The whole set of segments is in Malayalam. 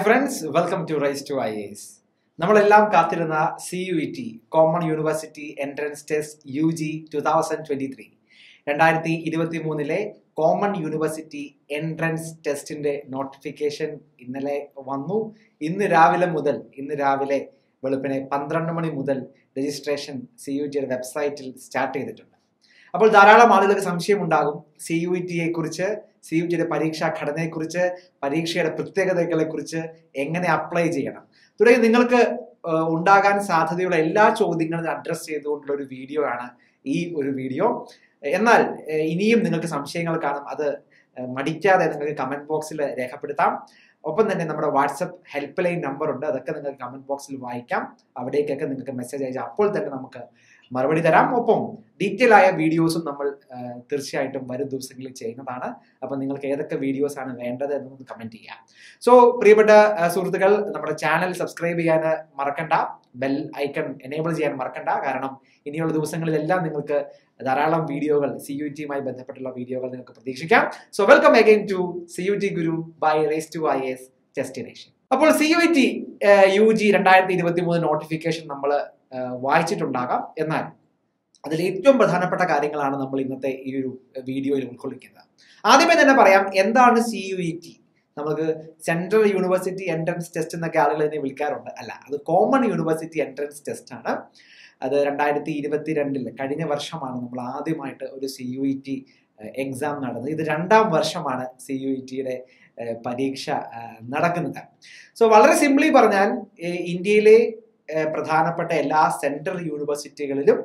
Friends welcome to race to I S നമ്മളെല്ലാം കാത്തിരുന്ന C U E T common university entrance test U G two thousand twenty three രണ്ടായിരത്തി ഇരുപത്തി മൂന്നിലെ കോമൺ യൂണിവേഴ്സിറ്റി എൻട്രൻസ് ടെസ്റ്റിന്റെ നോട്ടിഫിക്കേഷൻ ഇന്നലെ വന്നു ഇന്ന് രാവിലെ മുതൽ ഇന്ന് രാവിലെ വെളുപ്പിനെ പന്ത്രണ്ട് മണി മുതൽ രജിസ്ട്രേഷൻ സി യു ടിയുടെ വെബ്സൈറ്റിൽ സ്റ്റാർട്ട് ചെയ്തിട്ടുണ്ട് അപ്പോൾ ധാരാളം ആളുകൾക്ക് സംശയമുണ്ടാകും സി യു ടിയെ കുറിച്ച് സി യു ടിയുടെ പരീക്ഷാ ഘടനയെക്കുറിച്ച് പരീക്ഷയുടെ പ്രത്യേകതകളെ കുറിച്ച് എങ്ങനെ അപ്ലൈ ചെയ്യണം തുടങ്ങി നിങ്ങൾക്ക് ഏഹ്, ഉണ്ടാകാൻ സാധ്യതയുള്ള എല്ലാ ചോദ്യങ്ങളും അഡ്രസ്സ് ചെയ്തുകൊണ്ടുള്ള ഒരു വീഡിയോ ആണ് ഈ ഒരു വീഡിയോ എന്നാൽ ഏഹ്, ഇനിയും നിങ്ങൾക്ക് സംശയങ്ങൾ കാണും അത് ഏഹ്, മടിക്കാതെ നിങ്ങൾക്ക് കമന്റ് ബോക്സിൽ രേഖപ്പെടുത്താം ഒപ്പം തന്നെ നമ്മുടെ വാട്സപ്പ് ഹെൽപ്പ് ലൈൻ നമ്പർ ഉണ്ട് അതൊക്കെ നിങ്ങൾക്ക് കമന്റ് ബോക്സിൽ വായിക്കാം അവിടേക്കൊക്കെ നിങ്ങൾക്ക് മെസ്സേജ് അയച്ചാൽ അപ്പോൾ തന്നെ നമുക്ക് മറുപടി തരാം ഒപ്പം ഡീറ്റെയിൽ ആയ വീഡിയോസും നമ്മൾ ആ, തീർച്ചയായിട്ടും വരും ദിവസങ്ങളിൽ ചെയ്യുന്നതാണ് അപ്പം നിങ്ങൾക്ക് ഏതൊക്കെ വീഡിയോസ് ആണ് വേണ്ടത് എന്നൊന്ന് കമന്റ് ചെയ്യാം സോ പ്രിയപ്പെട്ട ആ, സുഹൃത്തുക്കൾ നമ്മുടെ ചാനൽ സബ്സ്ക്രൈബ് ചെയ്യാൻ മറക്കണ്ട ബെൽ ഐക്കൺ എനേബിൾ ചെയ്യാൻ മറക്കണ്ട കാരണം ഇനിയുള്ള ദിവസങ്ങളിലെല്ലാം നിങ്ങൾക്ക് ധാരാളം വീഡിയോകൾ സി യു ടിയുമായി ബന്ധപ്പെട്ടുള്ള വീഡിയോകൾ നിങ്ങൾക്ക് പ്രതീക്ഷിക്കാം so welcome again to C U T Guru by race to I S destination അപ്പോൾ C U T U G രണ്ടായിരത്തി ഇരുപത്തി മൂന്ന് നോട്ടിഫിക്കേഷൻ നമ്മൾ വായിച്ചിട്ടുണ്ടാകാം എന്നാൽ അതിൽ ഏറ്റവും പ്രധാനപ്പെട്ട കാര്യങ്ങളാണ് നമ്മൾ ഇന്നത്തെ ഈ ഒരു വീഡിയോയിൽ ഉൾക്കൊള്ളിക്കുന്നത് ആദ്യമേ തന്നെ പറയാം എന്താണ് സി യു ഇ ടി നമുക്ക് സെൻട്രൽ യൂണിവേഴ്സിറ്റി എൻട്രൻസ് ടെസ്റ്റ് എന്നൊക്കെ ആളുകൾ ഇതിനെ വിളിക്കാറുണ്ട് അല്ല അത് കോമൺ യൂണിവേഴ്സിറ്റി എൻട്രൻസ് ടെസ്റ്റ് ആണ് അത് രണ്ടായിരത്തി ഇരുപത്തിരണ്ടിൽ കഴിഞ്ഞ വർഷമാണ് നമ്മൾ ആദ്യമായിട്ട് ഒരു C U E T exam നടന്നത് ഇത് രണ്ടാം വർഷമാണ് സി യു ഇ ടിയുടെ പരീക്ഷ ആ, നടക്കുന്നത് സോ വളരെ സിംപ്ലി പറഞ്ഞാൽ ഏ, ഇന്ത്യയിലെ ഏ, പ്രധാനപ്പെട്ട എല്ലാ സെൻട്രൽ യൂണിവേഴ്സിറ്റികളിലും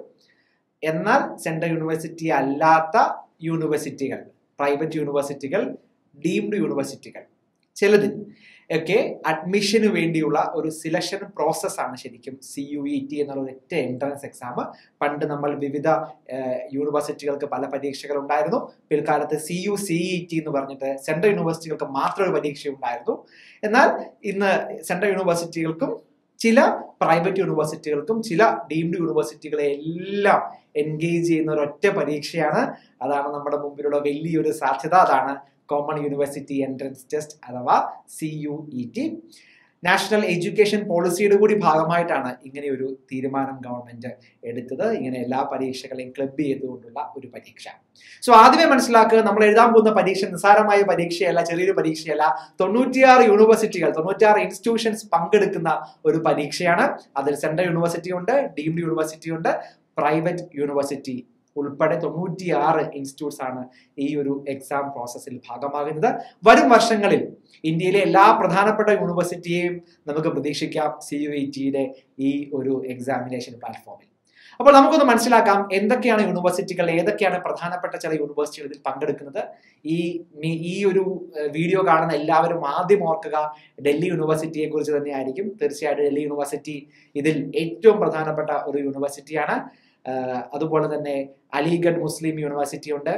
എന്നാൽ സെൻട്രൽ യൂണിവേഴ്സിറ്റി അല്ലാത്ത യൂണിവേഴ്സിറ്റികൾ പ്രൈവറ്റ് യൂണിവേഴ്സിറ്റികൾ ഡീംഡ് യൂണിവേഴ്സിറ്റികൾ ചിലതിൽ ഒക്കെ അഡ്മിഷന് വേണ്ടിയുള്ള ഒരു സിലക്ഷൻ പ്രോസസ്സാണ് ശരിക്കും സി യു ഇ ടി എന്നുള്ള ഒറ്റ എൻട്രൻസ് എക്സാം പണ്ട് നമ്മൾ വിവിധ ഏഹ്, യൂണിവേഴ്സിറ്റികൾക്ക് പല പരീക്ഷകൾ ഉണ്ടായിരുന്നു പിൽക്കാലത്ത് C U C E T എന്ന് പറഞ്ഞിട്ട് സെൻട്രൽ യൂണിവേഴ്സിറ്റികൾക്ക് മാത്രം ഒരു പരീക്ഷ ഉണ്ടായിരുന്നു എന്നാൽ ഇന്ന് സെൻട്രൽ യൂണിവേഴ്സിറ്റികൾക്കും ചില പ്രൈവറ്റ് യൂണിവേഴ്സിറ്റികൾക്കും ചില ഡീംഡ് യൂണിവേഴ്സിറ്റികളെ എല്ലാം എൻഗേജ് ചെയ്യുന്ന ഒരു ഒറ്റ പരീക്ഷയാണ് അതാണ് നമ്മുടെ മുമ്പിലുള്ള വലിയൊരു സാധ്യത അതാണ് കോമൺ യൂണിവേഴ്സിറ്റി എൻട്രൻസ് ടെസ്റ്റ് അഥവാ C U E T national education പോളിസിയുടെ കൂടി ഭാഗമായിട്ടാണ് ഇങ്ങനെ ഒരു തീരുമാനം ഗവൺമെന്റ് എടുത്തത് ഇങ്ങനെ എല്ലാ പരീക്ഷകളെയും ക്ലബ് ചെയ്തുകൊണ്ടുള്ള ഒരു പരീക്ഷ സോ ആദ്യമേ മനസ്സിലാക്കുക നമ്മൾ എഴുതാൻ പോകുന്ന പരീക്ഷ നിസ്സാരമായ പരീക്ഷയല്ല ചെറിയൊരു പരീക്ഷയല്ല തൊണ്ണൂറ്റിയാറ് യൂണിവേഴ്സിറ്റികൾ തൊണ്ണൂറ്റിയാറ് ഇൻസ്റ്റിറ്റ്യൂഷൻസ് പങ്കെടുക്കുന്ന ഒരു പരീക്ഷയാണ് അതിൽ സെൻട്രൽ യൂണിവേഴ്സിറ്റി ഉണ്ട് ഡീംഡ് യൂണിവേഴ്സിറ്റി ഉണ്ട് പ്രൈവറ്റ് യൂണിവേഴ്സിറ്റി ഉൾപ്പെടെ തൊണ്ണൂറ്റിയാറ് ഇൻസ്റ്റിറ്റ്യൂട്ട്സ് ആണ് ഈ ഒരു എക്സാം പ്രോസസ്സിൽ ഭാഗമാകുന്നത് വരും വർഷങ്ങളിൽ ഇന്ത്യയിലെ എല്ലാ പ്രധാനപ്പെട്ട യൂണിവേഴ്സിറ്റിയെയും നമുക്ക് പ്രതീക്ഷിക്കാം സി യു ഇ ടിയുടെ ഈ ഒരു എക്സാമിനേഷൻ പ്ലാറ്റ്ഫോമിൽ അപ്പോൾ നമുക്കൊന്ന് മനസ്സിലാക്കാം എന്തൊക്കെയാണ് യൂണിവേഴ്സിറ്റികൾ ഏതൊക്കെയാണ് പ്രധാനപ്പെട്ട ചില യൂണിവേഴ്സിറ്റികൾ ഇതിൽ പങ്കെടുക്കുന്നത് ഈ മി- ഈ ഒരു ഏഹ്, വീഡിയോ കാണുന്ന എല്ലാവരും ആദ്യം ഓർക്കുക ഡൽഹി യൂണിവേഴ്സിറ്റിയെ കുറിച്ച് തന്നെയായിരിക്കും തീർച്ചയായിട്ടും ഡൽഹി യൂണിവേഴ്സിറ്റി ഇതിൽ ഏറ്റവും പ്രധാനപ്പെട്ട ഒരു യൂണിവേഴ്സിറ്റിയാണ് ആഹ് അതുപോലെ തന്നെ അലിഗഡ് മുസ്ലിം യൂണിവേഴ്സിറ്റി ഉണ്ട്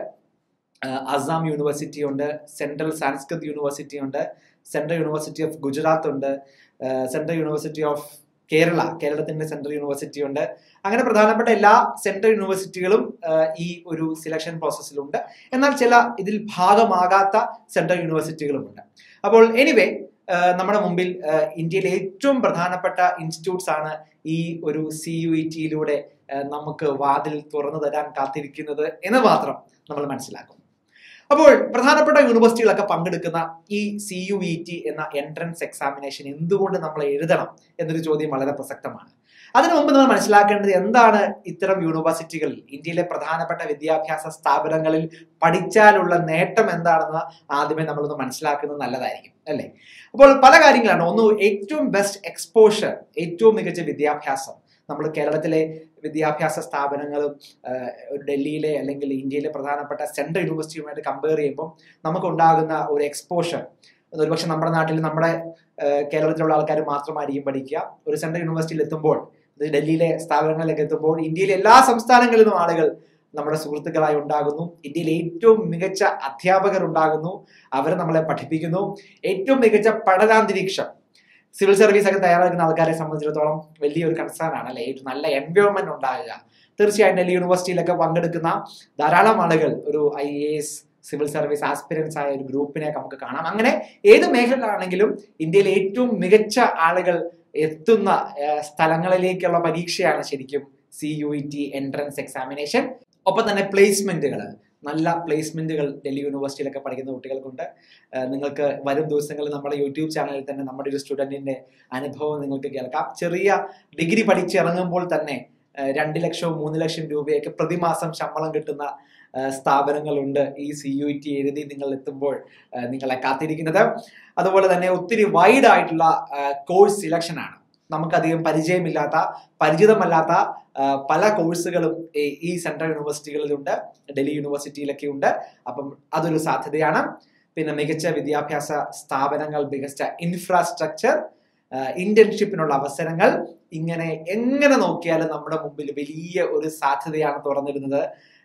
ആഹ് അസാം യൂണിവേഴ്സിറ്റി ഉണ്ട് സെൻട്രൽ സാൻസ്കൃത് യൂണിവേഴ്സിറ്റി ഉണ്ട് സെൻട്രൽ യൂണിവേഴ്സിറ്റി ഓഫ് ഗുജറാത്ത് ഉണ്ട് ah central university of Kerala കേരളത്തിന്റെ സെൻട്രൽ യൂണിവേഴ്സിറ്റി ഉണ്ട് അങ്ങനെ പ്രധാനപ്പെട്ട എല്ലാ സെൻട്രൽ യൂണിവേഴ്സിറ്റികളും ആഹ് ഈ ഒരു സിലക്ഷൻ പ്രോസസ്സിലുണ്ട് എന്നാൽ ചില ഇതിൽ ഭാഗമാകാത്ത സെൻട്രൽ യൂണിവേഴ്സിറ്റികളുമുണ്ട് അപ്പോൾ എനിവേ നമ്മുടെ മുമ്പിൽ ആഹ് ഇന്ത്യയിലെ ഏറ്റവും പ്രധാനപ്പെട്ട ഇൻസ്റ്റിറ്റ്യൂട്ട്സ് ആണ് ഈ ഒരു സി യു ഇ ടിയിലൂടെ നമുക്ക് വാതിൽ തുറന്നു തരാൻ കാത്തിരിക്കുന്നത് എന്ന് മാത്രം നമ്മൾ മനസ്സിലാക്കും അപ്പോൾ പ്രധാനപ്പെട്ട യൂണിവേഴ്സിറ്റികളൊക്കെ പങ്കെടുക്കുന്ന ഈ സി യു ഇ ടി എന്ന എൻട്രൻസ് എക്സാമിനേഷൻ എന്തുകൊണ്ട് നമ്മൾ എഴുതണം എന്നൊരു ചോദ്യം വളരെ പ്രസക്തമാണ് അതിനു മുമ്പ് നമ്മൾ മനസ്സിലാക്കേണ്ടത് എന്താണ് ഇത്തരം യൂണിവേഴ്സിറ്റികളിൽ ഇന്ത്യയിലെ പ്രധാനപ്പെട്ട വിദ്യാഭ്യാസ സ്ഥാപനങ്ങളിൽ പഠിച്ചാലുള്ള നേട്ടം എന്താണെന്ന് ആദ്യമേ നമ്മളൊന്ന് മനസ്സിലാക്കുന്നത് നല്ലതായിരിക്കും അല്ലേ അപ്പോൾ പല കാര്യങ്ങളാണ് ഒന്ന് ഏറ്റവും ബെസ്റ്റ് എക്സ്പോഷർ ഏറ്റവും മികച്ച വിദ്യാഭ്യാസം നമ്മൾ കേരളത്തിലെ വിദ്യാഭ്യാസ സ്ഥാപനങ്ങളും ആഹ്, ഒരു ഡൽഹിയിലെ അല്ലെങ്കിൽ ഇന്ത്യയിലെ പ്രധാനപ്പെട്ട സെൻട്രൽ യൂണിവേഴ്സിറ്റിയുമായിട്ട് കമ്പയർ ചെയ്യുമ്പോൾ നമുക്കുണ്ടാകുന്ന ഒരു എക്സ്പോഷർ ഒരുപക്ഷെ നമ്മുടെ നാട്ടിൽ നമ്മുടെ ആഹ്, കേരളത്തിലുള്ള ആൾക്കാർ മാത്രമായിരിക്കും പഠിക്കുക ഒരു സെൻട്രൽ യൂണിവേഴ്സിറ്റിയിൽ എത്തുമ്പോൾ ഇത് ഡൽഹിയിലെ സ്ഥാപനങ്ങളിലേക്ക് എത്തുമ്പോൾ ഇന്ത്യയിലെ എല്ലാ സംസ്ഥാനങ്ങളിൽ നിന്നും ആളുകൾ നമ്മുടെ സുഹൃത്തുക്കളായി ഉണ്ടാകുന്നു ഇന്ത്യയിലെ ഏറ്റവും മികച്ച അധ്യാപകർ ഉണ്ടാകുന്നു അവർ നമ്മളെ പഠിപ്പിക്കുന്നു ഏറ്റവും മികച്ച പഠനാന്തരീക്ഷം സിവിൽ സർവീസ് ഒക്കെ തയ്യാറാക്കുന്ന ആൾക്കാരെ സംബന്ധിച്ചിടത്തോളം വലിയൊരു കൺസേൺ ആണ് അല്ലെ ഒരു നല്ല എൻവയോൺമെന്റ് ഉണ്ടാകുക തീർച്ചയായിട്ടും ഡൽഹി യൂണിവേഴ്സിറ്റിയിലൊക്കെ പങ്കെടുക്കുന്ന ധാരാളം ആളുകൾ ഒരു I A S civil service aspirants ആയ ഒരു ഗ്രൂപ്പിനെ നമുക്ക് കാണാം അങ്ങനെ ഏത് മേഖലയിലാണെങ്കിലും ഇന്ത്യയിൽ ഏറ്റവും മികച്ച ആളുകൾ എത്തുന്ന ഏഹ്, സ്ഥലങ്ങളിലേക്കുള്ള പരീക്ഷയാണ് ശരിക്കും C U E T entrance examination ഒപ്പം തന്നെ പ്ലേസ്മെന്റുകൾ നല്ല പ്ലേസ്മെന്റുകൾ ഡൽഹി യൂണിവേഴ്സിറ്റിയിലൊക്കെ പഠിക്കുന്ന കുട്ടികൾക്കുണ്ട് ഏഹ്, നിങ്ങൾക്ക് വരും ദിവസങ്ങളിൽ നമ്മുടെ യൂട്യൂബ് ചാനലിൽ തന്നെ നമ്മുടെ ഒരു സ്റ്റുഡന്റിന്റെ അനുഭവം നിങ്ങൾക്ക് കേൾക്കാം ചെറിയ ഡിഗ്രി പഠിച്ചിറങ്ങുമ്പോൾ തന്നെ ഏഹ്, രണ്ട് ലക്ഷവും മൂന്ന് ലക്ഷം രൂപയൊക്കെ പ്രതിമാസം ശമ്പളം കിട്ടുന്ന ഏഹ്, സ്ഥാപനങ്ങളുണ്ട് ഈ സി യു ടി എഴുതി നിങ്ങൾ എത്തുമ്പോൾ ഏഹ്, നിങ്ങളെ കാത്തിരിക്കുന്നത് അതുപോലെ തന്നെ ഒത്തിരി വൈഡ് ആയിട്ടുള്ള കോഴ്സ് സിലക്ഷൻ ആണ് നമുക്കധികം പരിചയമില്ലാത്ത പരിചിതമല്ലാത്ത ആ, പല കോഴ്സുകളും ഈ- ഈ സെൻട്രൽ യൂണിവേഴ്സിറ്റികളിലുണ്ട് ഡൽഹി യൂണിവേഴ്സിറ്റിയിലൊക്കെ ഉണ്ട് അപ്പം അതൊരു സാധ്യതയാണ് പിന്നെ മികച്ച വിദ്യാഭ്യാസ സ്ഥാപനങ്ങൾ മികച്ച ഇൻഫ്രാസ്ട്രക്ചർ ഇന്റേൺഷിപ്പിനുള്ള അവസരങ്ങൾ ഇങ്ങനെ എങ്ങനെ നോക്കിയാലും നമ്മുടെ മുമ്പിൽ വലിയ ഒരു സാധ്യതയാണ് തുറന്നിടുന്നത്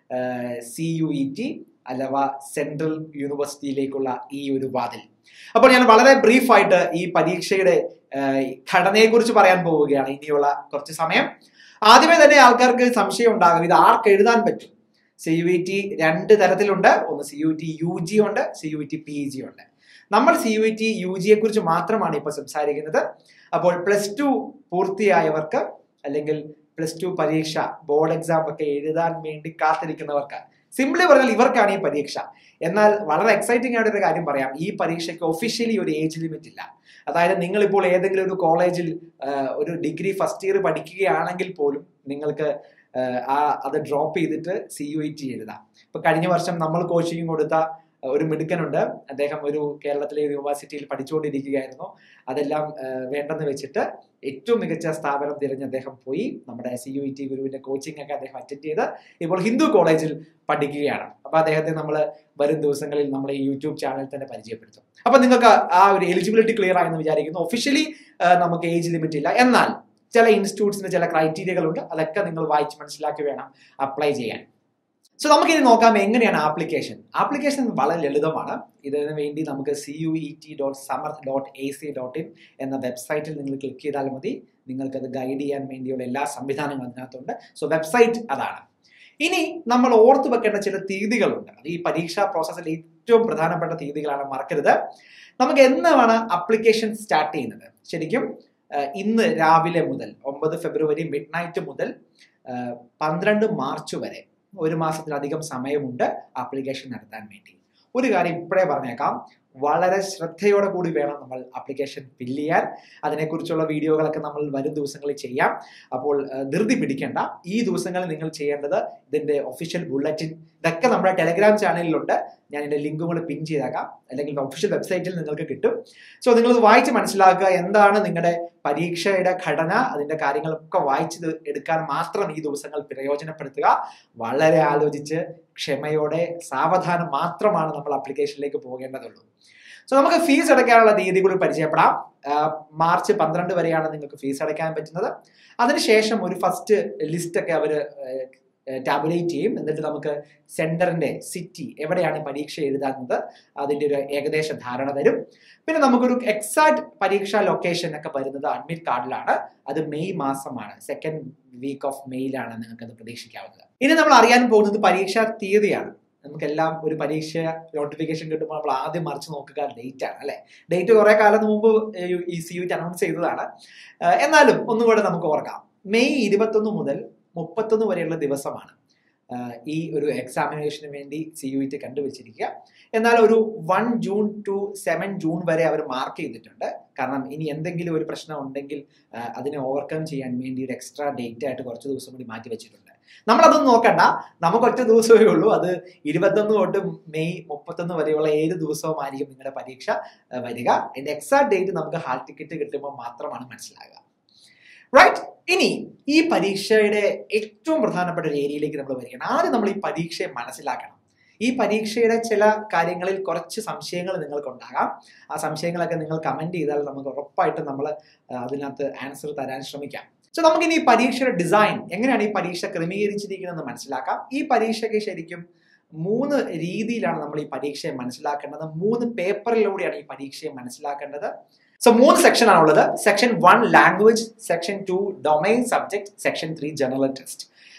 സി യു ഇ ടി അഥവാ സെൻട്രൽ യൂണിവേഴ്സിറ്റിയിലേക്കുള്ള ഈ ഒരു വാതിൽ അപ്പോൾ ഞാൻ വളരെ ബ്രീഫായിട്ട് ഈ പരീക്ഷയുടെ ഏഹ്, ഘടനയെക്കുറിച്ച് പറയാൻ പോവുകയാണ് ഇനിയുള്ള കുറച്ച് സമയം ആദ്യമേ തന്നെ ആൾക്കാർക്ക് സംശയം ഉണ്ടാകും ഇത് ആർക്ക് എഴുതാൻ പറ്റും സി യു ഇ ടി രണ്ട് തരത്തിലുണ്ട് ഒന്ന് C U T U G ഉണ്ട് C U T P G ഉണ്ട് നമ്മൾ സി യു ടി യു ജിയെ കുറിച്ച് മാത്രമാണ് ഇപ്പോൾ സംസാരിക്കുന്നത് അപ്പോൾ പ്ലസ് ടു പൂർത്തിയായവർക്ക് അല്ലെങ്കിൽ പ്ലസ് ടു പരീക്ഷ ബോർഡ് എക്സാം ഒക്കെ എഴുതാൻ വേണ്ടി കാത്തിരിക്കുന്നവർക്ക് സിംപ്ലി പറഞ്ഞാൽ ഇവർക്കാണ് ഈ പരീക്ഷ എന്നാൽ വളരെ എക്സൈറ്റിംഗ് ആയിട്ട് ഒരു കാര്യം പറയാം ഈ പരീക്ഷയ്ക്ക് ഒഫീഷ്യലി ഒരു ഏജ് ലിമിറ്റ് ഇല്ല അതായത് നിങ്ങൾ ഇപ്പോൾ ഏതെങ്കിലും ഒരു കോളേജിൽ ഒരു ഡിഗ്രി ഫസ്റ്റ് ഇയർ പഠിക്കുകയാണെങ്കിൽ പോലും നിങ്ങൾക്ക് ആഹ്, ആ അത് ഡ്രോപ്പ് ചെയ്തിട്ട് സി യു ഇ ടി എഴുതാം ഇപ്പൊ കഴിഞ്ഞ വർഷം നമ്മൾ കോച്ചിങ് കൊടുത്ത ആഹ്, ഒരു മിടുക്കനുണ്ട് അദ്ദേഹം ഒരു കേരളത്തിലെ ഒരു യൂണിവേഴ്സിറ്റിയിൽ പഠിച്ചുകൊണ്ടിരിക്കുകയായിരുന്നു അതെല്ലാം ആഹ്, വേണ്ടെന്ന് വെച്ചിട്ട് ഏറ്റവും മികച്ച സ്ഥാപനം തിരഞ്ഞ് അദ്ദേഹം പോയി നമ്മുടെ സി യു ഇ ടി ഗുരുവിന്റെ കോച്ചിങ് ഒക്കെ അദ്ദേഹം അറ്റൻഡ് ചെയ്ത് ഇപ്പോൾ ഹിന്ദു കോളേജിൽ പഠിക്കുകയാണ് അപ്പൊ അദ്ദേഹത്തെ നമ്മൾ വരും ദിവസങ്ങളിൽ നമ്മൾ ഈ യൂട്യൂബ് ചാനൽ തന്നെ പരിചയപ്പെടുത്തും അപ്പൊ നിങ്ങൾക്ക് ആ ഒരു എലിജിബിലിറ്റി ക്ലിയർ ആയെന്ന് വിചാരിക്കുന്നു ഒഫീഷ്യലി നമുക്ക് ഏജ് ലിമിറ്റ് ഇല്ല എന്നാൽ ചില ഇൻസ്റ്റിറ്റ്യൂട്ട്സിന് ചില ക്രൈറ്റീരിയകളുണ്ട് അതൊക്കെ നിങ്ങൾ വായിച്ച് മനസ്സിലാക്കി വേണം അപ്ലൈ ചെയ്യാൻ സോ നമുക്കിനി നോക്കാം എങ്ങനെയാണ് ആപ്ലിക്കേഷൻ ആപ്ലിക്കേഷൻ വളരെ ലളിതമാണ് ഇതിനു വേണ്ടി നമുക്ക് C U E T dot Samarth dot A C dot in എന്ന വെബ്സൈറ്റിൽ നിങ്ങൾ ക്ലിക്ക് ചെയ്താൽ മതി നിങ്ങൾക്കത് ഗൈഡ് ചെയ്യാൻ വേണ്ടിയുള്ള എല്ലാ സംവിധാനങ്ങളും അതിനകത്തുണ്ട് സോ വെബ്സൈറ്റ് അതാണ് ഇനി നമ്മൾ ഓർത്തു വെക്കേണ്ട ചില തീയതികളുണ്ട് അത് ഈ പരീക്ഷാ പ്രോസസ്സിൽ ഏറ്റവും പ്രധാനപ്പെട്ട തീയതികളാണ് മറക്കരുത് നമുക്ക് എന്നാണ് അപ്ലിക്കേഷൻ സ്റ്റാർട്ട് ചെയ്യുന്നത് ശരിക്കും ആഹ് ഇന്ന് രാവിലെ മുതൽ ഒമ്പത് ഫെബ്രുവരി മിഡ് നൈറ്റ് മുതൽ ആഹ് പന്ത്രണ്ട് മാർച്ച് വരെ ഒരു മാസത്തിലധികം സമയമുണ്ട് ആപ്ലിക്കേഷൻ നടത്താൻ വേണ്ടി ഒരു കാര്യം ഇപ്പോഴേ പറഞ്ഞേക്കാം വളരെ ശ്രദ്ധയോടെ കൂടി വേണം നമ്മൾ ആപ്ലിക്കേഷൻ ഫില്ല് ചെയ്യാൻ അതിനെക്കുറിച്ചുള്ള വീഡിയോകളൊക്കെ നമ്മൾ വരും ദിവസങ്ങളിൽ ചെയ്യാം അപ്പോൾ ആ, ധൃതി പിടിക്കേണ്ട ഈ ദിവസങ്ങളിൽ നിങ്ങൾ ചെയ്യേണ്ടത് ഇതിന്റെ ഒഫീഷ്യൽ ബുള്ളറ്റിൻ ഇതൊക്കെ നമ്മുടെ ടെലഗ്രാം ചാനലിലുണ്ട് ഞാൻ ഇതിന്റെ ലിങ്കും കൂടെ പിൻ ചെയ്തേക്കാം അല്ലെങ്കിൽ ഒഫീഷ്യൽ വെബ്സൈറ്റിൽ നിങ്ങൾക്ക് കിട്ടും സോ നിങ്ങളത് വായിച്ച് മനസ്സിലാക്കുക എന്താണ് നിങ്ങളുടെ പരീക്ഷയുടെ ഘടന അതിന്റെ കാര്യങ്ങളൊക്കെ വായിച്ച് എടുക്കാൻ മാത്രം ഈ ദിവസങ്ങൾ പ്രയോജനപ്പെടുത്തുക വളരെ ആലോചിച്ച് ക്ഷമയോടെ സാവധാനം മാത്രമാണ് നമ്മൾ ആപ്ലിക്കേഷനിലേക്ക് പോകേണ്ടതുള്ളൂ സോ നമുക്ക് ഫീസ് അടയ്ക്കാനുള്ള തീയതി കൂടി പരിചയപ്പെടാം ആഹ് മാർച്ച് പന്ത്രണ്ട് വരെയാണ് നിങ്ങൾക്ക് ഫീസ് അടയ്ക്കാൻ പറ്റുന്നത് അതിനുശേഷം ഒരു ഫസ്റ്റ് ലിസ്റ്റ് ഒക്കെ അവർ ടാബുലേറ്റ് ചെയ്യും എന്നിട്ട് നമുക്ക് സെന്ററിന്റെ സിറ്റി എവിടെയാണ് പരീക്ഷ എഴുതാവുന്നത് അതിന്റെ ഒരു ഏകദേശ ധാരണ തരും പിന്നെ നമുക്കൊരു എക്സാക്ട് പരീക്ഷാ ലൊക്കേഷൻ ഒക്കെ വരുന്നത് അഡ്മിറ്റ് കാർഡിലാണ് അത് മെയ് മാസമാണ് സെക്കൻഡ് വീക്ക് ഓഫ് മെയ്യിലാണ് നിങ്ങൾക്ക് അത് പ്രതീക്ഷിക്കാവുന്നത് ഇനി നമ്മൾ അറിയാൻ പോകുന്നത് പരീക്ഷാ തീയതിയാണ് നമുക്കെല്ലാം ഒരു പരീക്ഷ നോട്ടിഫിക്കേഷൻ കിട്ടുമ്പോൾ നമ്മൾ ആദ്യം മറിച്ച് നോക്കുക ഡേറ്റ് ആണ് അല്ലെ ഡേറ്റ് കുറെ കാലം മുമ്പ് ഈ സി യു അനൗൺസ് ചെയ്തതാണ് ഏഹ് എന്നാലും ഒന്നുകൂടെ നമുക്ക് ഓർക്കാം മെയ് ഇരുപത്തൊന്ന് മുതൽ മുപ്പത്തൊന്ന് വരെയുള്ള ദിവസമാണ് ആഹ് ഈ ഒരു എക്സാമിനേഷന് വേണ്ടി സി യു ടി കണ്ടുവച്ചിരിക്കുക എന്നാൽ ഒരു one June to seven June വരെ അവർ മാർക്ക് ചെയ്തിട്ടുണ്ട് കാരണം ഇനി എന്തെങ്കിലും ഒരു പ്രശ്നം ഉണ്ടെങ്കിൽ ആഹ് അതിനെ ഓവർകം ചെയ്യാൻ വേണ്ടി ഒരു എക്സ്ട്രാ ഡേറ്റ് ആയിട്ട് കുറച്ച് ദിവസം കൂടി മാറ്റി വെച്ചിട്ടുണ്ട് നമ്മളതൊന്നും നോക്കണ്ട നമുക്ക് ഒറ്റ ദിവസമേ ഉള്ളൂ അത് ഇരുപത്തൊന്ന് തൊട്ട് മെയ് മുപ്പത്തൊന്ന് വരെയുള്ള ഏത് ദിവസവുമായിരിക്കും നിങ്ങളുടെ പരീക്ഷ ആഹ് വരിക അതിന്റെ എക്സാക്ട് ഡേറ്റ് നമുക്ക് ഹാൾ ടിക്കറ്റ് കിട്ടുമ്പോൾ മാത്രമാണ് മനസ്സിലാകുക റൈറ്റ് ഇനി ഈ പരീക്ഷയുടെ ഏറ്റവും പ്രധാനപ്പെട്ട ഒരു ഏരിയയിലേക്ക് നമ്മൾ വരികയാണ് ആദ്യം നമ്മൾ ഈ പരീക്ഷയെ മനസ്സിലാക്കണം ഈ പരീക്ഷയുടെ ചില കാര്യങ്ങളിൽ കുറച്ച് സംശയങ്ങൾ നിങ്ങൾക്കുണ്ടാകാം ആ സംശയങ്ങളൊക്കെ നിങ്ങൾ കമന്റ് ചെയ്താൽ നമുക്ക് ഉറപ്പായിട്ടും നമ്മൾ അതിനകത്ത് ആൻസർ തരാൻ ശ്രമിക്കാം സോ നമുക്കിനി ഈ പരീക്ഷയുടെ ഡിസൈൻ എങ്ങനെയാണ് ഈ പരീക്ഷ ക്രമീകരിച്ചിരിക്കുന്നതെന്ന് മനസ്സിലാക്കാം ഈ പരീക്ഷയ്ക്ക് ശരിക്കും മൂന്ന് രീതിയിലാണ് നമ്മൾ ഈ പരീക്ഷയെ മനസ്സിലാക്കേണ്ടത് മൂന്ന് പേപ്പറിലൂടെയാണ് ഈ പരീക്ഷയെ മനസ്സിലാക്കേണ്ടത് സോ മൂന്ന് സെക്ഷൻ ആണുള്ളത് section one language section two domain subject section three general test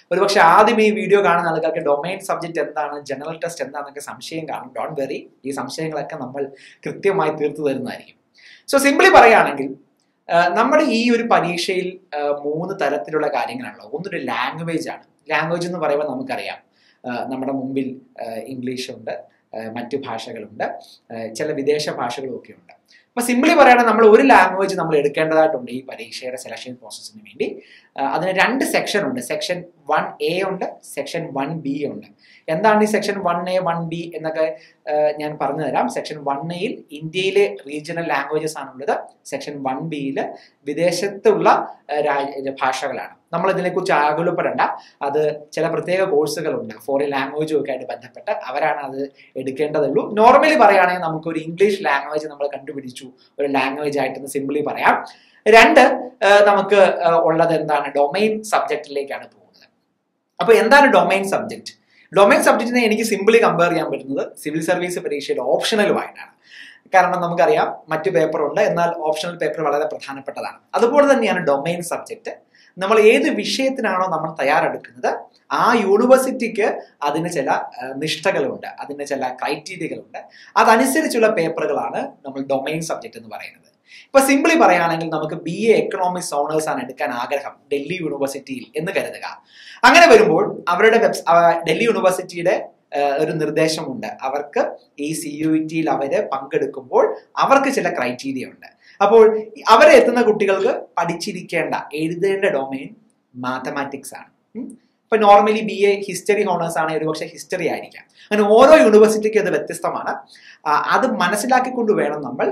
ഒരുപക്ഷെ ആദ്യം ഈ വീഡിയോ കാണുന്ന ആൾക്കാർക്ക് ഡൊമൈൻ സബ്ജക്ട് എന്താണ് ജനറൽ ടെസ്റ്റ് എന്താണെന്നൊക്കെ സംശയം കാണും ഡോൺ വെറി ഈ സംശയങ്ങളൊക്കെ നമ്മൾ കൃത്യമായി തീർത്തു തരുന്നതായിരിക്കും സോ സിംപിളി പറയുകയാണെങ്കിൽ ആ, നമ്മുടെ ഈ ഒരു പരീക്ഷയിൽ ആ, മൂന്ന് തരത്തിലുള്ള കാര്യങ്ങളാണല്ലോ ഒന്നൊരു ലാംഗ്വേജ് ആണ് ലാംഗ്വേജ് എന്ന് പറയുമ്പോൾ നമുക്കറിയാം ആ, നമ്മുടെ മുമ്പിൽ ഇംഗ്ലീഷ് ഉണ്ട് ആ, മറ്റു ഭാഷകളുണ്ട് ആ, ചില വിദേശ ഭാഷകളും ഒക്കെ ഉണ്ട് അപ്പൊ സിംപിളി പറയുകയാണെങ്കിൽ നമ്മൾ ഒരു ലാംഗ്വേജ് നമ്മൾ എടുക്കേണ്ടതായിട്ടുണ്ട് ഈ പരീക്ഷയുടെ സെലക്ഷൻ പ്രോസസ്സിന് വേണ്ടി ആ, അതിന് രണ്ട് സെക്ഷൻ ഉണ്ട് സെക്ഷൻ വൺ എ ഉണ്ട് സെക്ഷൻ വൺ ബി ഉണ്ട് എന്താണ് ഈ section one A one B എന്നൊക്കെ ആ, ഞാൻ പറഞ്ഞു തരാം സെക്ഷൻ വൺ എയിൽ ഇന്ത്യയിലെ റീജിയണൽ ലാംഗ്വേജസ് ആണുള്ളത് സെക്ഷൻ വൺ ബിയിൽ വിദേശത്തുള്ള ആ, രാ- ഭാഷകളാണ് നമ്മൾ ഇതിനെക്കുറിച്ച് ആകുലപ്പെടേണ്ട അത് ചില പ്രത്യേക കോഴ്സുകളുണ്ട് ഫോറിൻ ലാംഗ്വേജും ഒക്കെ ആയിട്ട് ബന്ധപ്പെട്ട് അവരാണ് അത് എടുക്കേണ്ടതുള്ളൂ നോർമലി പറയുകയാണെങ്കിൽ നമുക്ക് ഒരു ഇംഗ്ലീഷ് ലാംഗ്വേജ് നമ്മൾ കണ്ടുപിടിച്ചു ഒരു ലാംഗ്വേജ് ആയിട്ടെന്ന് സിംപിളി പറയാം രണ്ട് ആ, നമുക്ക് ആ, ഉള്ളത് എന്താണ് ഡൊമൈൻ സബ്ജക്റ്റിലേക്കാണ് പോകുന്നത് അപ്പൊ എന്താണ് ഡൊമൈൻ സബ്ജക്ട് ഡൊമൈൻ സബ്ജക്റ്റിനെ എനിക്ക് സിംപിളി കമ്പയർ ചെയ്യാൻ പറ്റുന്നത് സിവിൽ സർവീസ് പരീക്ഷയിൽ ഓപ്ഷണലുമായിട്ടാണ് കാരണം നമുക്കറിയാം മറ്റു പേപ്പറുണ്ട് എന്നാൽ ഓപ്ഷണൽ പേപ്പർ വളരെ പ്രധാനപ്പെട്ടതാണ് അതുപോലെ തന്നെയാണ് ഡൊമൈൻ സബ്ജക്റ്റ് നമ്മൾ ഏത് വിഷയത്തിനാണോ നമ്മൾ തയ്യാറെടുക്കുന്നത് ആ യൂണിവേഴ്സിറ്റിക്ക് അതിന് ചില ആ, നിഷ്ഠകളുണ്ട് അതിന് ചില ക്രൈറ്റീരിയകളുണ്ട് അതനുസരിച്ചുള്ള പേപ്പറുകളാണ് നമ്മൾ ഡൊമൈൻ സബ്ജക്റ്റ് എന്ന് പറയുന്നത് ഇപ്പൊ സിംപിളി പറയുകയാണെങ്കിൽ നമുക്ക് ബി എ എക്കണോമിക്സ് ഓണേഴ്സ് ആണ് എടുക്കാൻ ആഗ്രഹം ഡൽഹി യൂണിവേഴ്സിറ്റിയിൽ എന്ന് കരുതുക അങ്ങനെ വരുമ്പോൾ അവരുടെ വെബ്സ് ആ, ഡൽഹി യൂണിവേഴ്സിറ്റിയുടെ ആ, ഒരു നിർദ്ദേശമുണ്ട് അവർക്ക് ഈ സി യു ടിയിൽ അവര് പങ്കെടുക്കുമ്പോൾ അവർക്ക് ചില ക്രൈറ്റീരിയ ഉണ്ട് അപ്പോൾ അവരെ എത്തുന്ന കുട്ടികൾക്ക് പഠിച്ചിരിക്കേണ്ട എഴുതേണ്ട ഡൊമൈൻ മാത്തമാറ്റിക്സ് ആണ് ഉം. ഇപ്പൊ normally B A history honours ആണെങ്കിൽ ഒരുപക്ഷെ ഹിസ്റ്ററി ആയിരിക്കാം അങ്ങനെ ഓരോ യൂണിവേഴ്സിറ്റിക്കും അത് വ്യത്യസ്തമാണ് ആ, അത് മനസ്സിലാക്കിക്കൊണ്ട് വേണം നമ്മൾ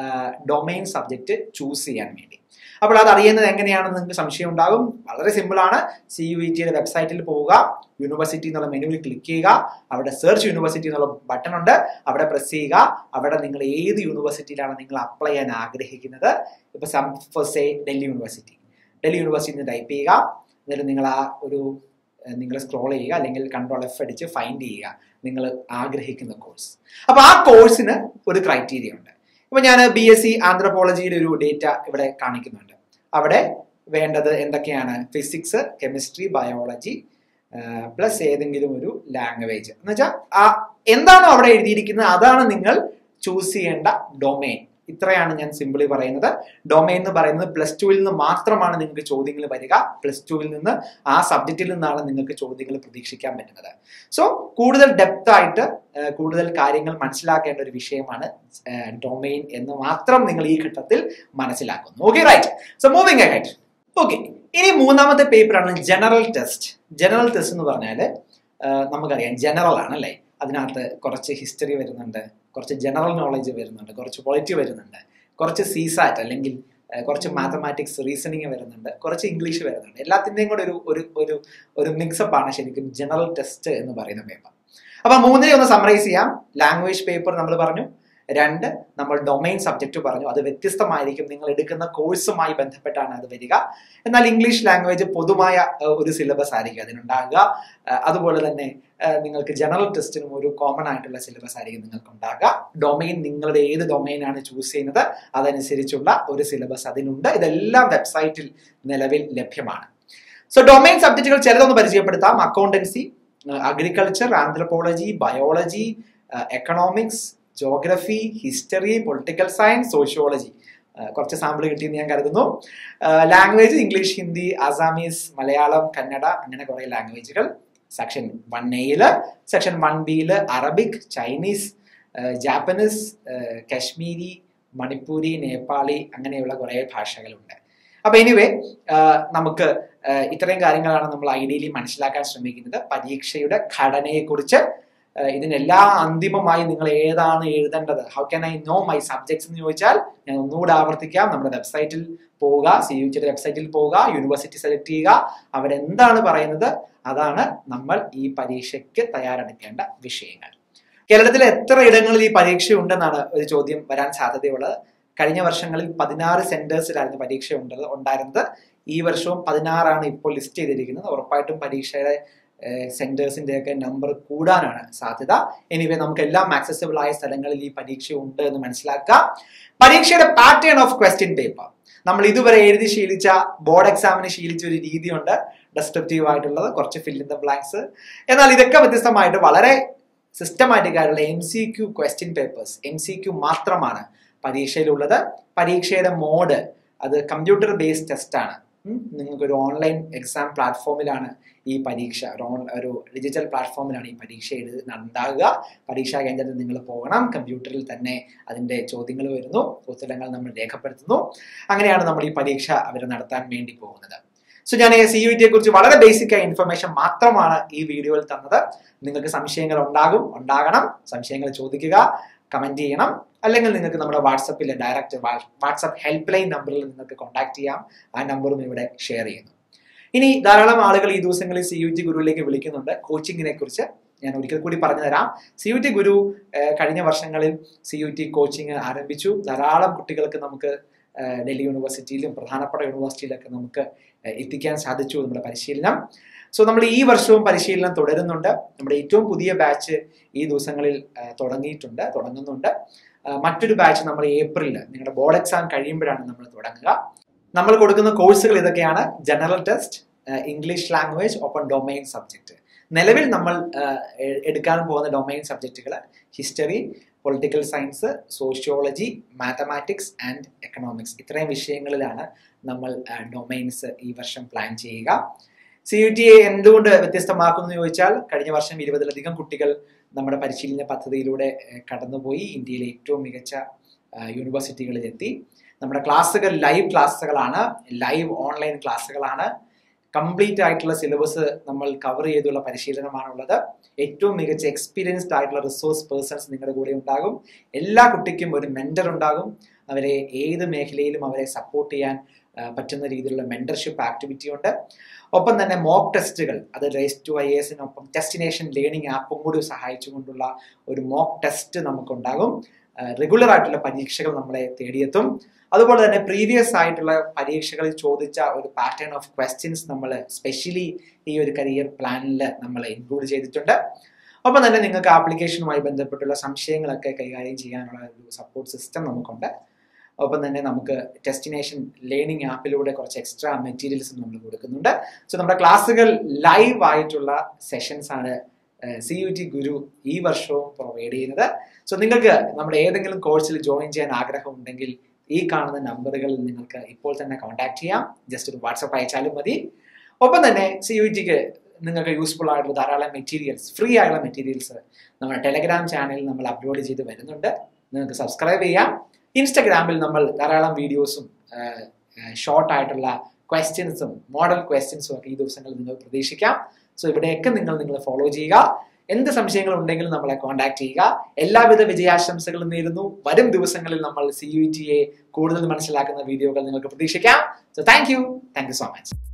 ഡൊമൈൻ സബ്ജക്റ്റ് ചൂസ് ചെയ്യാൻ വേണ്ടി അപ്പോൾ അത് അറിയുന്നത് എങ്ങനെയാണെന്ന് നിങ്ങൾക്ക് സംശയം ഉണ്ടാകും വളരെ സിമ്പിൾ ആണ് സി യു ഇ ടിയുടെ വെബ്സൈറ്റിൽ പോവുക യൂണിവേഴ്സിറ്റി എന്നുള്ള മെനുവിൽ ക്ലിക്ക് ചെയ്യുക അവിടെ സെർച്ച് യൂണിവേഴ്സിറ്റി എന്നുള്ള ബട്ടൺ ഉണ്ട് അവിടെ പ്രസ് ചെയ്യുക അവിടെ നിങ്ങൾ ഏത് യൂണിവേഴ്സിറ്റിയിലാണ് നിങ്ങൾ അപ്ലൈ ചെയ്യാൻ ആഗ്രഹിക്കുന്നത് ഇപ്പൊ some for say Delhi university Delhi university type ചെയ്യുക എന്നിട്ട് നിങ്ങൾ ആ ഒരു നിങ്ങൾ സ്ക്രോൾ ചെയ്യുക അല്ലെങ്കിൽ കൺട്രോൾ എഫ് അടിച്ച് ഫൈൻഡ് ചെയ്യുക നിങ്ങൾ ആഗ്രഹിക്കുന്ന കോഴ്സ് അപ്പൊ ആ കോഴ്സിന് ഒരു ക്രൈറ്റീരിയ ഉണ്ട് ഇപ്പൊ ഞാൻ ബി എസ് സി ആന്ത്രപ്പോളജിയുടെ ഒരു ഡേറ്റ ഇവിടെ കാണിക്കുന്നുണ്ട് അവിടെ വേണ്ടത് എന്തൊക്കെയാണ് ഫിസിക്സ് കെമിസ്ട്രി ബയോളജി പ്ലസ് ഏതെങ്കിലും ഒരു ലാംഗ്വേജ് എന്ന് വെച്ചാൽ ആ എന്താണോ അവിടെ എഴുതിയിരിക്കുന്നത് അതാണ് നിങ്ങൾ ചൂസ് ചെയ്യേണ്ട ഡൊമൈൻ ഇത്രയാണ് ഞാൻ സിമ്പിളി പറയുന്നത് ഡൊമൈൻ എന്ന് പറയുന്നത് പ്ലസ് ടുവിൽ നിന്ന് മാത്രമാണ് നിങ്ങൾക്ക് ചോദ്യങ്ങൾ വരിക പ്ലസ് ടുവിൽ നിന്ന് ആ സബ്ജക്റ്റിൽ നിന്നാണ് നിങ്ങൾക്ക് ചോദ്യങ്ങൾ പ്രതീക്ഷിക്കാൻ പറ്റുന്നത് സോ കൂടുതൽ ഡെപ്ത് ആയിട്ട് ആ, കൂടുതൽ കാര്യങ്ങൾ മനസ്സിലാക്കേണ്ട ഒരു വിഷയമാണ് ഡൊമൈൻ എന്ന് മാത്രം നിങ്ങൾ ഈ ഘട്ടത്തിൽ മനസ്സിലാക്കുന്നു ഓക്കെ റൈറ്റ് സോ മൂവിങ് ആയിട്ട് ഓക്കെ ഇനി മൂന്നാമത്തെ പേപ്പറാണ് ജനറൽ ടെസ്റ്റ് ജനറൽ ടെസ്റ്റ് എന്ന് പറഞ്ഞാൽ നമുക്കറിയാം ജനറൽ ആണ് അല്ലേ അതിനകത്ത് കുറച്ച് ഹിസ്റ്ററി വരുന്നുണ്ട് കുറച്ച് ജനറൽ നോളജ് വരുന്നുണ്ട് കുറച്ച് പൊളിറ്റി വരുന്നുണ്ട് കുറച്ച് സീസാറ്റ് അല്ലെങ്കിൽ ആ, കുറച്ച് മാത്തമാറ്റിക്സ് റീസണിങ് വരുന്നുണ്ട് കുറച്ച് ഇംഗ്ലീഷ് വരുന്നുണ്ട് എല്ലാത്തിൻ്റെയും കൂടെ ഒരു ഒരു ഒരു ഒരു മിക്സപ്പ് ആണ് ശരിക്കും ജനറൽ ടെസ്റ്റ് എന്ന് പറയുന്ന പേപ്പർ അപ്പൊ മൂന്നിനെ ഒന്ന് സമ്മറൈസ് ചെയ്യാം ലാംഗ്വേജ് പേപ്പർ നമ്മൾ പറഞ്ഞു രണ്ട് നമ്മൾ ഡൊമൈൻ സബ്ജക്റ്റ് പറഞ്ഞു അത് വ്യത്യസ്തമായിരിക്കും നിങ്ങൾ എടുക്കുന്ന കോഴ്സുമായി ബന്ധപ്പെട്ടാണ് അത് വരിക എന്നാൽ ഇംഗ്ലീഷ് ലാംഗ്വേജ് പൊതുവായ ഏഹ്, ഒരു സിലബസ് ആയിരിക്കും അതിനുണ്ടാകുക ഏഹ്, അതുപോലെ തന്നെ ഏഹ്, നിങ്ങൾക്ക് ജനറൽ ടെസ്റ്റിനും ഒരു കോമൺ ആയിട്ടുള്ള സിലബസ് ആയിരിക്കും നിങ്ങൾക്ക് ഉണ്ടാകുക ഡൊമൈൻ നിങ്ങളുടെ ഏത് ഡൊമൈനാണ് ചൂസ് ചെയ്യുന്നത് അതനുസരിച്ചുള്ള ഒരു സിലബസ് അതിനുണ്ട് ഇതെല്ലാം വെബ്സൈറ്റിൽ നിലവിൽ ലഭ്യമാണ് സോ ഡൊമൈൻ സബ്ജക്റ്റുകൾ ചിലതൊന്ന് പരിചയപ്പെടുത്താം accountancy agriculture anthropology biology economics geography history political science sociology കുറച്ച് സാമ്പിൾ കിട്ടിയെന്ന് ഞാൻ കരുതുന്നു ലാംഗ്വേജ് ഇംഗ്ലീഷ് ഹിന്ദി ആസാമീസ് മലയാളം കന്നഡ അങ്ങനെ കുറെ ലാംഗ്വേജുകൾ സെക്ഷൻ വൺ എയില് സെക്ഷൻ വൺ ബിയില് Arabic Chinese Japanese Kashmiri Manipuri Nepali അങ്ങനെയുള്ള കുറെ ഭാഷകളുണ്ട് അപ്പൊ എനിവേ നമുക്ക് ആ, ഇത്രയും കാര്യങ്ങളാണ് നമ്മൾ ഐഡിയലി മനസ്സിലാക്കാൻ ശ്രമിക്കുന്നത് പരീക്ഷയുടെ ഘടനയെക്കുറിച്ച് ആ, ഇതിനെല്ലാം അന്തിമമായി നിങ്ങൾ ഏതാണ് എഴുതേണ്ടത് how can I know my subjects എന്ന് ചോദിച്ചാൽ ഞാൻ ഒന്നുകൂടെ ആവർത്തിക്കാം നമ്മുടെ വെബ്സൈറ്റിൽ പോവുക സി യു ടിയുടെ വെബ്സൈറ്റിൽ പോവുക യൂണിവേഴ്സിറ്റി സെലക്ട് ചെയ്യുക അവരെന്താണ് പറയുന്നത് അതാണ് നമ്മൾ ഈ പരീക്ഷയ്ക്ക് തയ്യാറെടുക്കേണ്ട വിഷയങ്ങൾ കേരളത്തിലെ എത്ര ഇടങ്ങളിൽ ഈ പരീക്ഷ ഉണ്ടെന്നാണ് ഒരു ചോദ്യം വരാൻ സാധ്യതയുള്ളത് കഴിഞ്ഞ വർഷങ്ങളിൽ പതിനാറ് സെന്റേഴ്സിലായിരുന്നു പരീക്ഷ ഉണ്ടത് ഉണ്ടായിരുന്നത് ഈ വർഷവും പതിനാറാണ് ഇപ്പോൾ ലിസ്റ്റ് ചെയ്തിരിക്കുന്നത് ഉറപ്പായിട്ടും പരീക്ഷയുടെ സെന്റേഴ്സിന്റെ ഒക്കെ നമ്പർ കൂടാനാണ് സാധ്യത എനിവേ നമുക്ക് എല്ലാം ആക്സസിബിൾ ആയ സ്ഥലങ്ങളിൽ ഈ പരീക്ഷ ഉണ്ട് എന്ന് മനസ്സിലാക്കുക പരീക്ഷയുടെ പാറ്റേൺ ഓഫ് ക്വസ്റ്റ്യൻ പേപ്പർ നമ്മൾ ഇതുവരെ എഴുതി ശീലിച്ച ബോർഡ് എക്സാമിന് ശീലിച്ച ഒരു രീതിയുണ്ട് ഡെസ്ക്രിപ്റ്റീവ് ആയിട്ടുള്ളത് കുറച്ച് ഫിൽ ഇൻ ദ ബ്ലാങ്ക്സ് എന്നാൽ ഇതൊക്കെ വ്യത്യസ്തമായിട്ട് വളരെ സിസ്റ്റമാറ്റിക് ആയിട്ടുള്ള M C Q question papers M C Q മാത്രമാണ് പരീക്ഷയിലുള്ളത് പരീക്ഷയുടെ മോഡ് അത് കമ്പ്യൂട്ടർ ബേസ്ഡ് ടെസ്റ്റ് ആണ് നിങ്ങൾക്ക് ഒരു ഓൺലൈൻ എക്സാം പ്ലാറ്റ്ഫോമിലാണ് ഈ പരീക്ഷ ഒരു ഓൺ ഒരു ഡിജിറ്റൽ പ്ലാറ്റ്ഫോമിലാണ് ഈ പരീക്ഷ എഴുതി ഉണ്ടാകുക പരീക്ഷാ കേന്ദ്രത്തിൽ നിങ്ങൾ പോകണം കമ്പ്യൂട്ടറിൽ തന്നെ അതിൻ്റെ ചോദ്യങ്ങൾ വരുന്നു ഉത്തരങ്ങൾ നമ്മൾ രേഖപ്പെടുത്തുന്നു അങ്ങനെയാണ് നമ്മൾ ഈ പരീക്ഷ അവർ നടത്താൻ വേണ്ടി പോകുന്നത് സോ ഞാൻ സി യു ടിയെ കുറിച്ച് വളരെ ബേസിക് ആയ ഇൻഫർമേഷൻ മാത്രമാണ് ഈ വീഡിയോയിൽ തന്നത് നിങ്ങൾക്ക് സംശയങ്ങൾ ഉണ്ടാകും ഉണ്ടാകണം സംശയങ്ങൾ ചോദിക്കുക കമന്റ് ചെയ്യണം അല്ലെങ്കിൽ നിങ്ങൾക്ക് നമ്മുടെ വാട്സപ്പിൽ ഡയറക്റ്റ് വാട്സപ്പ് ഹെൽപ്പ് ലൈൻ നമ്പറിൽ നിങ്ങൾക്ക് കോൺടാക്ട് ചെയ്യാം ആ നമ്പറും ഇവിടെ ഷെയർ ചെയ്യുന്നു ഇനി ധാരാളം ആളുകൾ ഈ ദിവസങ്ങളിൽ സി യു ടി ഗുരുവിലേക്ക് വിളിക്കുന്നുണ്ട് കോച്ചിങ്ങിനെ കുറിച്ച് ഞാൻ ഒരിക്കൽ കൂടി പറഞ്ഞു തരാം സി യു ടി ഗുരു കഴിഞ്ഞ വർഷങ്ങളിൽ സി യു ടി കോച്ചിങ് ആരംഭിച്ചു ധാരാളം കുട്ടികൾക്ക് നമുക്ക് ഡൽഹി യൂണിവേഴ്സിറ്റിയിലും പ്രധാനപ്പെട്ട യൂണിവേഴ്സിറ്റിയിലൊക്കെ നമുക്ക് എത്തിക്കാൻ സാധിച്ചു നമ്മുടെ പരിശീലനം സോ നമ്മൾ ഈ വർഷവും പരിശീലനം തുടരുന്നുണ്ട് നമ്മുടെ ഏറ്റവും പുതിയ ബാച്ച് ഈ ദിവസങ്ങളിൽ തുടങ്ങിയിട്ടുണ്ട് തുടങ്ങുന്നുണ്ട് മറ്റൊരു ബാച്ച് നമ്മൾ ഏപ്രിലിൽ നിങ്ങളുടെ ബോർഡ് എക്സാം കഴിയുമ്പോഴാണ് നമ്മൾ തുടങ്ങുക നമ്മൾ കൊടുക്കുന്ന കോഴ്സുകൾ ഇതൊക്കെയാണ് general test English language open domain subject നിലവിൽ നമ്മൾ എടുക്കാൻ പോകുന്ന ഡൊമൈൻ സബ്ജക്റ്റുകൾ history political science sociology mathematics and economics ഇത്രയും വിഷയങ്ങളിലാണ് നമ്മൾ ഡൊമൈൻസ് ഈ വർഷം പ്ലാൻ ചെയ്യുക സി യു ടി എ എന്തുകൊണ്ട് വ്യത്യസ്തമാക്കുന്നു ചോദിച്ചാൽ കഴിഞ്ഞ വർഷം ഇരുപതിലധികം കുട്ടികൾ നമ്മുടെ പരിശീലന പദ്ധതിയിലൂടെ കടന്നുപോയി ഇന്ത്യയിലെ ഏറ്റവും മികച്ച യൂണിവേഴ്സിറ്റികളിൽ എത്തി നമ്മുടെ ക്ലാസ്സുകൾ ലൈവ് ക്ലാസ്സുകളാണ് ലൈവ് ഓൺലൈൻ ക്ലാസ്സുകളാണ് കംപ്ലീറ്റ് ആയിട്ടുള്ള സിലബസ് നമ്മൾ കവർ ചെയ്തുള്ള പരിശീലനമാണുള്ളത് ഏറ്റവും മികച്ച എക്സ്പീരിയൻസ്ഡ് ആയിട്ടുള്ള റിസോഴ്സ് പേഴ്സൺസ് നിങ്ങളുടെ കൂടെ ഉണ്ടാകും എല്ലാ കുട്ടിക്കും ഒരു മെന്റർ ഉണ്ടാകും അവരെ ഏത് മേഖലയിലും അവരെ സപ്പോർട്ട് ചെയ്യാൻ പറ്റുന്ന രീതിയിലുള്ള മെന്റർഷിപ്പ് ആക്ടിവിറ്റി ഉണ്ട് ഒപ്പം തന്നെ മോക്ക് ടെസ്റ്റുകൾ അത് റേസ് ടു ഐ എസിനൊപ്പം ടെസ്റ്റിനേഷൻ ലേണിംഗ് ആപ്പും കൂടി സഹായിച്ചുകൊണ്ടുള്ള ഒരു മോക്ക് ടെസ്റ്റ് നമുക്കുണ്ടാകും റെഗുലർ ആയിട്ടുള്ള പരീക്ഷകൾ നമ്മളെ തേടിയെത്തും അതുപോലെ തന്നെ പ്രീവിയസ് ആയിട്ടുള്ള പരീക്ഷകളിൽ ചോദിച്ച ഒരു പാറ്റേൺ ഓഫ് ക്വസ്റ്റ്യൻസ് നമ്മൾ സ്പെഷ്യലി ഈ ഒരു കരിയർ പ്ലാനിൽ നമ്മൾ ഇൻക്ലൂഡ് ചെയ്തിട്ടുണ്ട് ഒപ്പം തന്നെ നിങ്ങൾക്ക് ആപ്ലിക്കേഷനുമായി ബന്ധപ്പെട്ടുള്ള സംശയങ്ങളൊക്കെ കൈകാര്യം ചെയ്യാനുള്ള ഒരു സപ്പോർട്ട് സിസ്റ്റം നമുക്കുണ്ട് ഒപ്പം തന്നെ നമുക്ക് ടെസ്റ്റിനേഷൻ ലേണിംഗ് ആപ്പിലൂടെ കുറച്ച് എക്സ്ട്രാ മെറ്റീരിയൽസും നമ്മൾ കൊടുക്കുന്നുണ്ട് സോ നമ്മുടെ ക്ലാസ്സുകൾ ലൈവ് ആയിട്ടുള്ള സെഷൻസ് ആണ് സി യു ടി ഗുരു ഈ വർഷവും പ്രൊവൈഡ് ചെയ്യുന്നത് സോ നിങ്ങൾക്ക് നമ്മുടെ ഏതെങ്കിലും കോഴ്സിൽ ജോയിൻ ചെയ്യാൻ ആഗ്രഹമുണ്ടെങ്കിൽ ഈ കാണുന്ന നമ്പറുകളിൽ നിങ്ങൾക്ക് ഇപ്പോൾ തന്നെ കോൺടാക്ട് ചെയ്യാം ജസ്റ്റ് ഒരു വാട്സപ്പ് അയച്ചാലും മതി ഒപ്പം തന്നെ സി യു ടിക്ക് നിങ്ങൾക്ക് യൂസ്ഫുൾ ആയിട്ടുള്ള ധാരാളം മെറ്റീരിയൽസ് ഫ്രീ ആയിട്ടുള്ള മെറ്റീരിയൽസ് നമ്മുടെ ടെലഗ്രാം ചാനലിൽ നമ്മൾ അപ്ലോഡ് ചെയ്ത് വരുന്നുണ്ട് നിങ്ങൾക്ക് സബ്സ്ക്രൈബ് ചെയ്യാം ഇൻസ്റ്റഗ്രാമിൽ നമ്മൾ ധാരാളം വീഡിയോസും ഷോർട്ട് ആയിട്ടുള്ള ക്വസ്റ്റ്യൻസും മോഡൽ ക്വസ്റ്റ്യൻസും ഒക്കെ ഈ ദിവസങ്ങളിൽ നിങ്ങൾ പ്രതീക്ഷിക്കാം സോ ഇവിടെയൊക്കെ നിങ്ങൾ നിങ്ങൾ ഫോളോ ചെയ്യുക എന്ത് സംശയങ്ങൾ ഉണ്ടെങ്കിലും നമ്മളെ കോൺടാക്ട് ചെയ്യുക എല്ലാവിധ വിജയാശംസകളും നേരുന്നു വരും ദിവസങ്ങളിൽ നമ്മൾ സി യു ടിയെ കൂടുതൽ മനസ്സിലാക്കുന്ന വീഡിയോകൾ നിങ്ങൾക്ക് പ്രതീക്ഷിക്കാം so thank you thank you so much